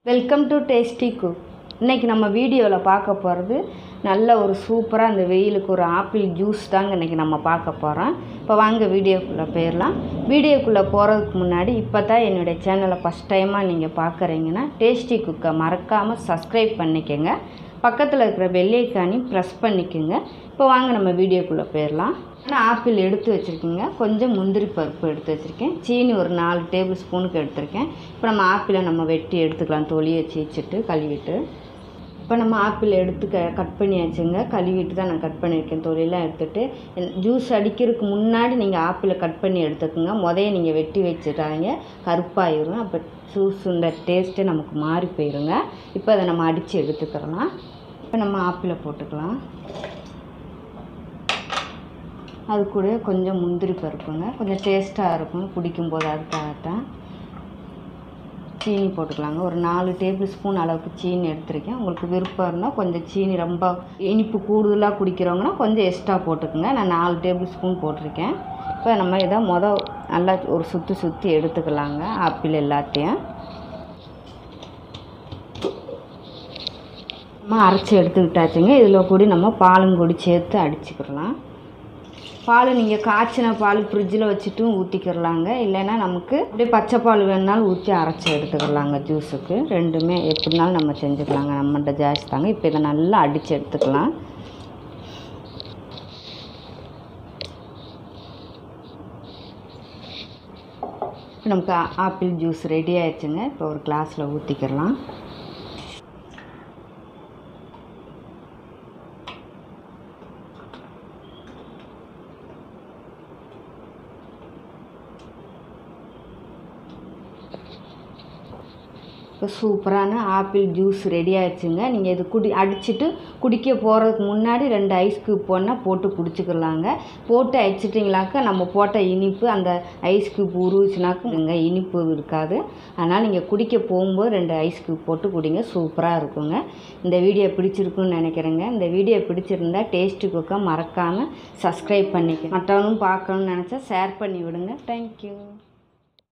welcome to tasty cook இன்றைக்கி நம்ம வீடியோவில் பார்க்க போகிறது நல்ல ஒரு சூப்பராக அந்த வெயிலுக்கு ஒரு ஆப்பிள் ஜூஸ் தாங்க இன்றைக்கி நம்ம பார்க்க போகிறோம் இப்போ வாங்க வீடியோக்குள்ளே போயிடலாம் வீடியோக்குள்ளே போகிறதுக்கு முன்னாடி இப்போ தான் என்னுடைய சேனலை ஃபஸ்ட் டைமாக நீங்கள் பார்க்குறீங்கன்னா டேஸ்டி குக்கை மறக்காமல் சப்ஸ்கிரைப் பண்ணிக்கோங்க பக்கத்தில் இருக்கிற வெள்ளைக்கானி ப்ரெஸ் பண்ணிக்கோங்க இப்போ வாங்க நம்ம வீடியோக்குள்ளே போயிடலாம் நான் ஆப்பிள் எடுத்து வச்சுருக்கேங்க கொஞ்சம் முந்திரி பருப்பு எடுத்து வச்சுருக்கேன் சீனி ஒரு நாலு டேபிள் ஸ்பூனுக்கு எடுத்திருக்கேன் இப்போ நம்ம ஆப்பிளை நம்ம வெட்டி எடுத்துக்கலாம் தொலியை சீச்சிட்டு கழுவிட்டு இப்போ நம்ம ஆப்பிள் எடுத்து க கட் பண்ணியாச்சுங்க கழுவிட்டு தான் நான் கட் பண்ணியிருக்கேன் தொலியெல்லாம் எடுத்துகிட்டு ஜூஸ் அடிக்கிறதுக்கு முன்னாடி நீங்கள் ஆப்பிளை கட் பண்ணி எடுத்துக்கோங்க முதைய நீங்கள் வெட்டி வச்சுட்டாங்க கருப்பாயிரும் அப்போ ஜூஸுன்ற டேஸ்ட்டு நமக்கு மாறி போயிருங்க இப்போ அதை நம்ம அடித்து எடுத்துக்கிறலாம் இப்போ நம்ம ஆப்பிளை போட்டுக்கலாம் அது கூட கொஞ்சம் முந்திரி பருப்புங்க கொஞ்சம் டேஸ்ட்டாக இருக்கும் குடிக்கும்போது அதுக்காகத்தான் சீனி போட்டுக்கலாங்க ஒரு நாலு டேபிள் ஸ்பூன் அளவுக்கு சீனி எடுத்திருக்கேன் உங்களுக்கு விருப்பம் இருந்தால் கொஞ்சம் சீனி ரொம்ப இனிப்பு கூடுதலாக குடிக்கிறவங்கன்னா கொஞ்சம் எக்ஸ்ட்ரா போட்டுக்கோங்க நான் நாலு டேபிள் ஸ்பூன் போட்டிருக்கேன் இப்போ நம்ம இதை மொதல் நல்லா ஒரு சுற்றி சுற்றி எடுத்துக்கலாங்க ஆப்பிள் எல்லாத்தையும் நம்ம அரைச்சி எடுத்துக்கிட்டாச்சுங்க இதில் கூடி நம்ம பாலும் கூடி சேர்த்து அடிச்சுக்கிடலாம் பால் நீங்கள் காய்ச்சின பால் ஃப்ரிட்ஜில் வச்சுட்டும் ஊற்றிக்கிறலாங்க இல்லைன்னா நமக்கு அப்படியே பச்சை பால் வேணுனாலும் ஊற்றி அரைச்சி எடுத்துக்கலாங்க ஜூஸுக்கு ரெண்டுமே எப்படினாலும் நம்ம செஞ்சுக்கலாங்க நம்மகிட்ட ஜாஸ்தி தாங்க இப்போ இதை நல்லா அடித்து எடுத்துக்கலாம் நமக்கு ஆப்பிள் ஜூஸ் ரெடி ஆயிடுச்சுங்க இப்போ ஒரு கிளாஸில் ஊற்றிக்கிறலாம் இப்போ சூப்பரான ஆப்பிள் ஜூஸ் ரெடி ஆயிடுச்சுங்க நீங்கள் இது குடி அடிச்சுட்டு குடிக்க போகிறதுக்கு முன்னாடி ரெண்டு ஐஸ் க்யூப் போனால் போட்டு குடிச்சிக்கலாங்க போட்டு அடிச்சிட்டிங்களாக்க நம்ம போட்ட இனிப்பு அந்த ஐஸ் க்யூப் உருவிச்சுனாக்க இங்கே இனிப்பு இருக்காது அதனால் நீங்கள் குடிக்க போகும்போது ரெண்டு ஐஸ் க்யூப் போட்டு குடிங்க சூப்பராக இருக்குங்க இந்த வீடியோ பிடிச்சிருக்குன்னு நினைக்கிறேங்க இந்த வீடியோ பிடிச்சிருந்தா டேஸ்ட்டு குக்கை மறக்காமல் சப்ஸ்கிரைப் பண்ணிக்க மற்றவங்களும் பார்க்கணுன்னு நினச்சா ஷேர் பண்ணி விடுங்க தேங்க்யூ